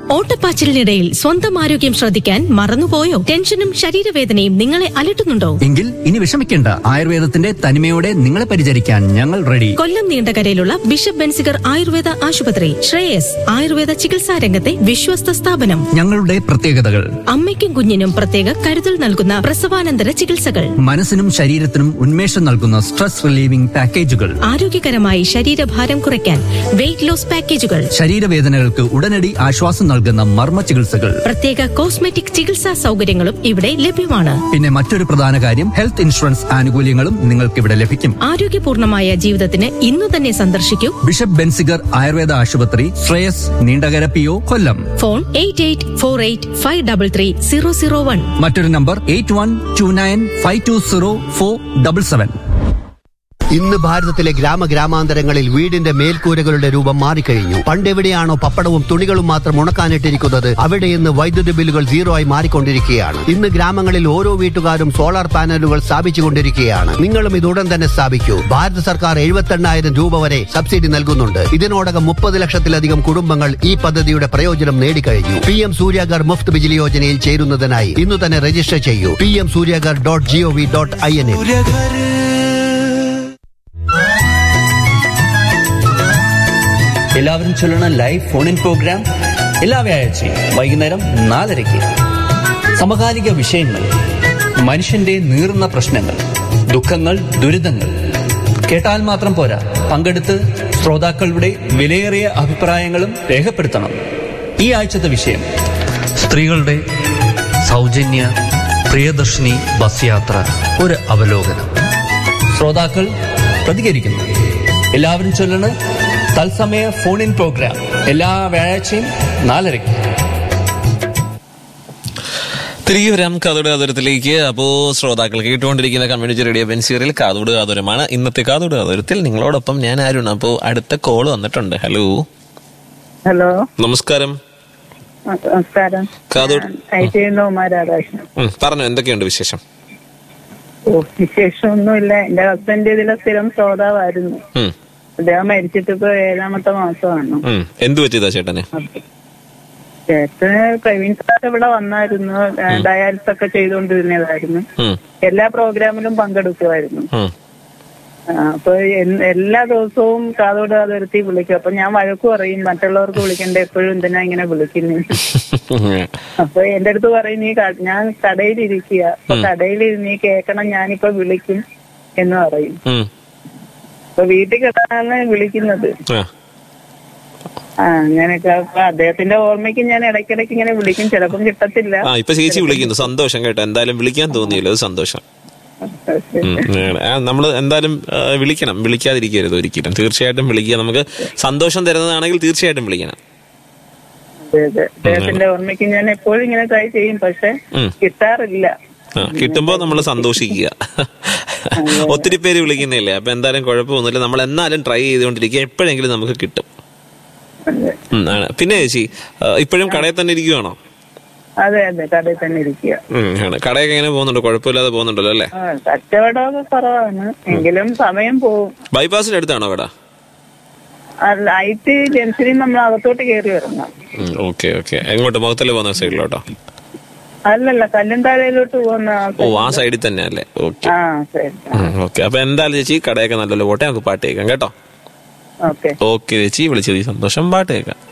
ഓട്ടപ്പാച്ചിലിനിടയിൽ സ്വന്തം ആരോഗ്യം ശ്രദ്ധിക്കാൻ മറന്നുപോയോ ടെൻഷനും ശരീരവേദനയും നിങ്ങളെ അലട്ടുന്നുണ്ടോ എങ്കിൽ ഇനി വിഷമിക്കേണ്ട ആയുർവേദത്തിന്റെ തനിമയോടെ നിങ്ങളെ പരിചരിക്കാൻ ഞങ്ങൾ റെഡി കൊല്ലം നീണ്ടകരയിലുള്ള ബിഷപ്പ് ബെൻസിഗർ ആയുർവേദ ആശുപത്രി ശ്രേയസ് ആയുർവേദ ചികിത്സാ രംഗത്തെ വിശ്വസ്ത സ്ഥാപനം ഞങ്ങളുടെ പ്രത്യേകതകൾ അമ്മയ്ക്കും കുഞ്ഞിനും പ്രത്യേക കരുതൽ നൽകുന്ന പ്രസവാനന്തര ചികിത്സകൾ മനസ്സിനും ശരീരത്തിനും ഉന്മേഷം നൽകുന്ന സ്ട്രെസ് റിലീവിംഗ് പാക്കേജുകൾ ആരോഗ്യകരമായി ശരീരഭാരം കുറയ്ക്കാൻ വെയിറ്റ് ലോസ് പാക്കേജുകൾ ശരീരവേദനകൾക്ക് ഉടനടി ആശ്വാസം നൽകുന്ന മർമ്മ ചികിത്സകൾ പ്രത്യേക കോസ്മെറ്റിക് ചികിത്സാ സൗകര്യങ്ങളും ഇവിടെ ലഭ്യമാണ് പിന്നെ മറ്റൊരു പ്രധാന കാര്യം ഹെൽത്ത് ഇൻഷുറൻസ് ആനുകൂല്യങ്ങളും നിങ്ങൾക്ക് ഇവിടെ ലഭിക്കും ആരോഗ്യപൂർണമായ ജീവിതത്തിന് ഇന്നു തന്നെ സന്ദർശിക്കൂ ബിഷപ്പ് ബെൻസിഗർ ആയുർവേദ ആശുപത്രി Shreyas Neendakara P O Kollam phone eight eight four eight five double three zero zero one മറ്റൊരു number eight one two nine five two zero four double seven ഇന്ന് ഭാരതത്തിലെ ഗ്രാമഗ്രാമാന്തരങ്ങളിൽ വീടിന്റെ മേൽക്കൂരകളുടെ രൂപം മാറിക്കഴിഞ്ഞു പണ്ടെവിടെയാണോ പപ്പടവും തുണികളും മാത്രം ഉണക്കാനിട്ടിരിക്കുന്നത് അവിടെ ഇന്ന് വൈദ്യുതി ബില്ലുകൾ സീറോ ആയി മാറിക്കൊണ്ടിരിക്കുകയാണ് ഇന്ന് ഗ്രാമങ്ങളിൽ ഓരോ വീട്ടുകാരും സോളാർ പാനലുകൾ സ്ഥാപിച്ചുകൊണ്ടിരിക്കുകയാണ് നിങ്ങളും ഇത് ഉടൻ തന്നെ സ്ഥാപിക്കൂ ഭാരത സർക്കാർ എഴുപത്തെണ്ണായിരം രൂപ വരെ സബ്സിഡി നൽകുന്നുണ്ട് ഇതിനോടകം മുപ്പത് ലക്ഷത്തിലധികം കുടുംബങ്ങൾ ഈ പദ്ധതിയുടെ പ്രയോജനം നേടിക്കഴിഞ്ഞു പി എം സൂര്യാഗർ മുഫ്ത് ബിജിലി യോജനയിൽ ചേരുന്നതിനായി ഇന്ന് തന്നെ രജിസ്റ്റർ ചെയ്യൂ P M Surya Ghar dot GOV dot I N എല്ലാവരും ചൊല്ലണ ലൈവ് ഫോൺ ഇൻ പ്രോഗ്രാം എല്ലാ വ്യാഴാഴ്ചയും വൈകുന്നേരം നാലരയ്ക്ക് സമകാലിക വിഷയങ്ങൾ മനുഷ്യന്റെ നീറുന്ന പ്രശ്നങ്ങൾ ദുഃഖങ്ങൾ ദുരിതങ്ങൾ കേട്ടാൽ മാത്രം പോരാ പങ്കെടുത്ത് ശ്രോതാക്കളുടെ വിലയേറിയ അഭിപ്രായങ്ങളും രേഖപ്പെടുത്തണം ഈ ആഴ്ചത്തെ വിഷയം സ്ത്രീകളുടെ സൗജന്യ പ്രിയദർശിനി ബസ് യാത്ര ഒരു അവലോകനം ശ്രോതാക്കൾ പ്രതികരിക്കുന്നു എല്ലാവരും ചൊല്ലണ തത്സമയ ഫോൺ ഇൻ പ്രോഗ്രാം എല്ലാ വ്യാഴാഴ്ചയും നാലരയ്ക്ക് തിരികെ വരാം കാതോട് കാതോരത്തിലേക്ക് അപ്പോ ശ്രോതാക്കൾ കേട്ടുകൊണ്ടിരിക്കുന്ന കമ്മ്യൂണിറ്റി റേഡിയോ ബെൻസീറിൽ കാതോട് കാതോരമാണ് ഇന്നത്തെ കാതോട് കാതോരത്തിൽ നിങ്ങളോടൊപ്പം ഞാൻ ആരുണ് അപ്പോ അടുത്ത കോൾ വന്നിട്ടുണ്ട് ഹലോ ഹലോ നമസ്കാരം നമസ്കാരം കാതോട് ഐറ്റിയുന്ന ഉമാരാധാകൃഷ്ണൻ ഉം, പറഞ്ഞോ എന്തൊക്കെയുണ്ട് വിശേഷം ഓ വിശേഷമൊന്നുമില്ല എന്റെ ഹസ്ബൻഡ് ഇതിലെ സ്ഥിരം ശ്രോതാവായിരുന്നു ഉം, അദ്ദേഹം മരിച്ചിട്ട് ഇപ്പൊ ഏഴാമത്തെ മാസമാണ് ഉം. എന്ത് പറ്റിയതാ ചേട്ടന് ചേട്ടന് പ്രവീൺ സാർ ഇവിടെ വന്നായിരുന്നു ഡയാലിസ് ഒക്കെ ചെയ്തുകൊണ്ടിരുന്നതായിരുന്നു ഉം, എല്ലാ പ്രോഗ്രാമിലും പങ്കെടുക്കുമായിരുന്നു ഉം. ആ, അപ്പൊ എൻ- എല്ലാ ദിവസവും കാതോട് കാതോരത്തി വിളിക്കും അപ്പൊ ഞാൻ വഴക്ക് പറയും മറ്റുള്ളവർക്ക് വിളിക്കണ്ട എപ്പോഴും എന്തിനാ ഇങ്ങനെ വിളിക്കുന്നത് അപ്പൊ എന്റെ അടുത്ത് പറയും നീ ക- ഞാൻ കടയിലിരിക്കുക അപ്പൊ കടയിൽ നീ കേക്കണം ഞാനിപ്പോ വിളിക്കും എന്ന് പറയും ഉം. അപ്പൊ വീട്ടിൽ കിടന്നാണ് വിളിക്കുന്നത് ആ, ആ അങ്ങനെയൊക്കെ അപ്പൊ അദ്ദേഹത്തിന്റെ ഓർമ്മയ്ക്ക് ഞാൻ ഇടയ്ക്കിടയ്ക്ക് ഇങ്ങനെ വിളിക്കും ചിലപ്പം കിട്ടത്തില്ല ആ ഇപ്പൊ ചേച്ചി വിളിക്കുന്നു സന്തോഷം കേട്ടോ എന്തായാലും വിളിക്കാൻ തോന്നിയല്ലോ അത് സന്തോഷം ഉം, ആണ്. ആ, നമ്മള് എന്തായാലും ആ, വിളിക്കണം വിളിക്കാതിരിക്കരുത് ഒരിക്കലും തീർച്ചയായിട്ടും വിളിക്കുക നമുക്ക് സന്തോഷം തരുന്നതാണെങ്കിൽ തീർച്ചയായിട്ടും വിളിക്കണം അതെ അതെ അദ്ദേഹത്തിന്റെ ഓർമ്മയ്ക്ക് ഞാൻ എപ്പോഴും ഇങ്ങനെ ട്രൈ ചെയ്യും പക്ഷെ ഉം. കിട്ടാറില്ല ആ, കിട്ടുമ്പോ നമ്മൾ സന്തോഷിക്കുക ഒത്തിരി പേര് വിളിക്കുന്നില്ലേ അപ്പൊ എന്തായാലും കുഴപ്പമൊന്നുമില്ല നമ്മൾ എന്നാലും ട്രൈ ചെയ്തുകൊണ്ടിരിക്കുക എപ്പോഴെങ്കിലും നമുക്ക് കിട്ടും അതെ ഉം, ആണ്. പിന്നെ ചേച്ചി ആ, ഇപ്പോഴും കടയിൽ തന്നെ ഇരിക്കുവാണോ അതെ അതെ കടയിൽ തന്നെ ഇരിക്കുക ഉം, ആണ്. കടയൊക്കെ എങ്ങനെ പോകുന്നുണ്ട് കുഴപ്പമില്ലാതെ പോകുന്നുണ്ടല്ലോ അല്ലേ ആ, കച്ചവടമൊക്കെ കുറവാണ് എങ്കിലും സമയം പോവും ബൈപ്പാസിന്റെ അടുത്താണോ കട അല്ല ഐ ടി ജംഗ്ഷനിൽ നമ്മൾ അകത്തോട്ട് കയറി വരണം ഓക്കെ ഓക്കെ എങ്ങോട്ട് മുഖത്തല്ലേ പോകുന്ന സൈഡിലോട്ടോ അല്ലല്ല കല്ലുംതാഴയിലോട്ട് പോകുന്ന ആ ഓ സൈഡ്. ആ സൈഡിൽ തന്നെ അല്ലേ ഓക്കെ ആ ശരി ഓക്കെ അപ്പൊ എന്തായാലും ചേച്ചി കടയൊക്കെ നല്ലല്ലോ പോട്ടെ നമുക്ക് പാട്ട് കേൾക്കാം കേട്ടോ ഓക്കെ ഓക്കെ ചേച്ചി വിളിച്ചത് സന്തോഷം പാട്ട് കേൾക്കാം